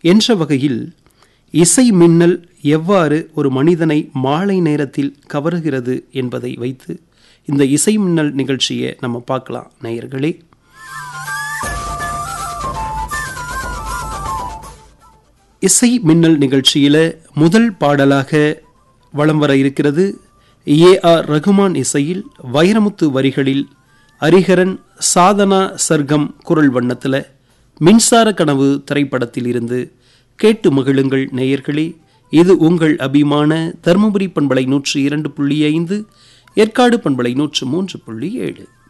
என்ற வகையில் இசை மின்னல் எவ்வாறு ஒரு மனிதனை மாலை நேரத்தில் கவருகிறது என்பதை வைத்து இந்த இசை மின்னல் நிகழ்ச்சியை நம்ம பார்க்கலாம் நேயர்களே இசை மின்னல் நிகழ்ச்சியில முதல் பாடலாக வலம் வர இருக்கிறது ஏ ஆர் ரகுமான் இசையில் வைரமுத்து வரிகளில் ஹரிஹரன் சாதனா சர்க்கம் குரல் வண்ணத்தில் மின்சார கனவு திரைப்படத்தில் இருந்து கேட்டு மகிழுங்கள் நேயர்களே இது உங்கள் அபிமான தருமபுரி பண்பலை நூற்று இரண்டு புள்ளி ஐந்து ஏற்காடு பண்பலை நூற்று மூன்று புள்ளி ஏழு